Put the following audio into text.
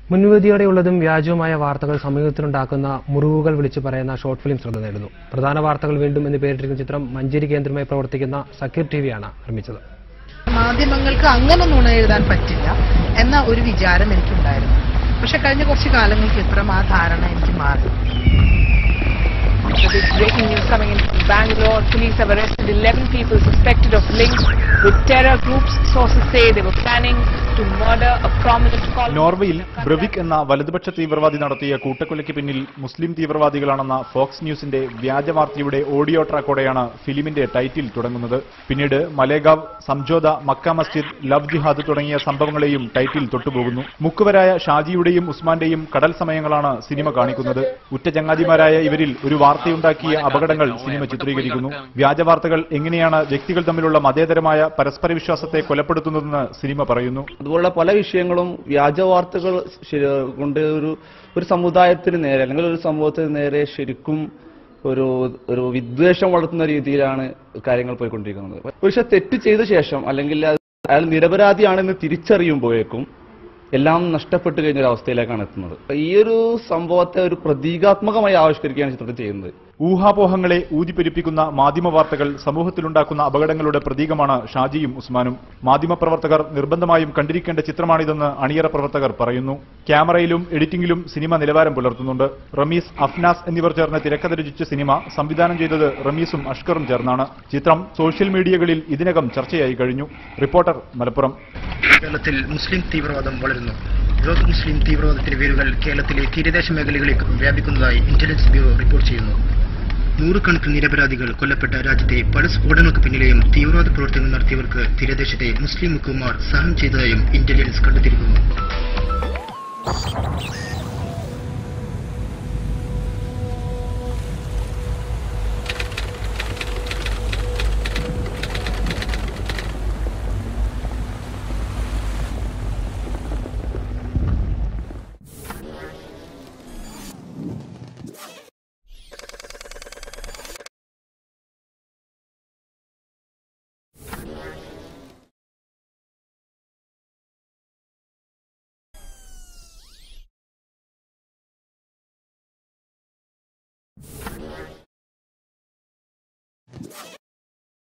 മുൻവിധിയോടെയുള്ളതും വ്യാജവുമായ വാർത്തകൾ സമൂഹത്തിലുണ്ടാക്കുന്ന മുറിവുകൾ വിളിച്ചു പറയുന്ന ഷോർട്ട് ഫിലിം ശ്രദ്ധ നേടുന്നു പ്രധാന വാർത്തകൾ വീണ്ടും എന്ന് പേരിട്ടിരിക്കുന്ന ചിത്രം മഞ്ചേരി കേന്ദ്രമായി പ്രവർത്തിക്കുന്ന സക്കീർ ടി വിയാണ് നിർമ്മിച്ചത് മാധ്യമങ്ങൾക്ക് അങ്ങനെ നുണ എഴുതാൻ പറ്റില്ല എന്ന ഒരു വിചാരം എനിക്കുണ്ടായിരുന്നു പക്ഷെ കഴിഞ്ഞ കുറച്ച് കാലങ്ങൾക്ക് ഇപ്പുറം ആ ധാരണ എനിക്ക് മാറി So this breaking news coming in from Bangalore. Police have arrested 11 people suspected of links with terror groups. Sources say they were planning to murder a prominent columnist. നോർവേയിൽ ബ്രവിക് എന്ന വലതുപക്ഷ തീവ്രവാദി നടത്തിയ കൂട്ടക്കൊലയ്ക്ക് പിന്നിൽ മുസ്ലിം തീവ്രവാദികളാണെന്ന ഫോക്സ് ന്യൂസിന്റെ വ്യാജ വാർത്തയുടെ ഓഡിയോ ട്രാക്കോടെയാണ് ഫിലിമിന്റെ ടൈറ്റിൽ തുടങ്ങുന്നത് പിന്നീട് Malegaon Samjhauta Mecca Masjid love jihad തുടങ്ങിയ സംഭവങ്ങളെയും ടൈറ്റിൽ തൊട്ടുപോകുന്നു മുക്കുവരായ ഷാജിയുടെയും ഉസ്മാന്റെയും കടൽ സമയങ്ങളാണ് സിനിമ കാണിക്കുന്നത് ഉറ്റ ചങ്ങാതിമാരായ ഇവരിൽ ഒരു വാർത്തയുണ്ടാക്കിയ അപകടങ്ങൾ സിനിമ ചിത്രീകരിക്കുന്നു വ്യാജ വാർത്തകൾ എങ്ങനെയാണ് വ്യക്തികൾ തമ്മിലുള്ള മതേതരമായ പരസ്പര വിശ്വാസത്തെ കൊലപ്പെടുത്തുന്നതെന്ന് സിനിമ പറയുന്നു അതുപോലുള്ള പല വിഷയങ്ങളും വ്യാജ വാർത്തകൾ ശരി- കൊണ്ട് ഒരു ഒരു സമുദായത്തിന് നേരെ അല്ലെങ്കിൽ ഒരു സമൂഹത്തിന് നേരെ ശരിക്കും ഒരു ഒരു വിദ്വേഷം വളർത്തുന്ന രീതിയിലാണ് കാര്യങ്ങൾ പോയിക്കൊണ്ടിരിക്കുന്നത് ഒരു പക്ഷെ തെറ്റ് ചെയ്ത ശേഷം അല്ലെങ്കിൽ അത് അയാൾ നിരപരാധിയാണെന്ന് തിരിച്ചറിയുമ്പോഴേക്കും എല്ലാം നഷ്ടപ്പെട്ടു കഴിഞ്ഞ ഒരു അവസ്ഥയിലേക്കാണ് എത്തുന്നത് ഈ ഒരു സംഭവത്തെ ഒരു പ്രതീകാത്മകമായി ആവിഷ്കരിക്കുകയാണ് ചിത്രത്തിൽ ചെയ്യുന്നത് ഊഹാപോഹങ്ങളെ ഊതിപ്പെരുപ്പിക്കുന്ന മാധ്യമ വാർത്തകൾ സമൂഹത്തിലുണ്ടാക്കുന്ന അപകടങ്ങളുടെ പ്രതീകമാണ് ഷാജിയും ഉസ്മാനും മാധ്യമപ്രവർത്തകർ നിർബന്ധമായും കണ്ടിരിക്കേണ്ട ചിത്രമാണിതെന്ന് അണിയറ പ്രവർത്തകർ പറയുന്നു ക്യാമറയിലും എഡിറ്റിംഗിലും സിനിമ നിലവാരം പുലർത്തുന്നുണ്ട് റമീസ് അഫ്നാസ് എന്നിവർ ചേർന്ന് തിരക്കഥ രചിച്ച സിനിമ സംവിധാനം ചെയ്തത് റമീസും അഷ്കറും ചേർന്നാണ് ചിത്രം സോഷ്യൽ മീഡിയകളിൽ ഇതിനകം ചർച്ചയായി കഴിഞ്ഞു റിപ്പോർട്ടർ മലപ്പുറം കേരളത്തിൽ മുസ്ലിം തീവ്രവാദം വളരുന്നു രോഗ് മുസ്ലിം തീവ്രവാദത്തിന്റെ വേരുകൾ കേരളത്തിലെ തീരദേശ മേഖലകളിലേക്ക് വ്യാപിക്കുന്നതായി ഇന്റലിജൻസ് ബ്യൂറോ റിപ്പോർട്ട് ചെയ്യുന്നു നൂറുകണക്കിന് നിരപരാധികൾ കൊല്ലപ്പെട്ട രാജ്യത്തെ പല സ്ഫോടനങ്ങൾക്ക് പിന്നിലെയും തീവ്രവാദ പ്രവർത്തനങ്ങൾ നടത്തിയവർക്ക് തീരദേശത്തെ മുസ്ലിം മുക്കുമാർ സഹായം ചെയ്തതായും ഇന്റലിജൻസ് കണ്ടെത്തിയിരിക്കുന്നു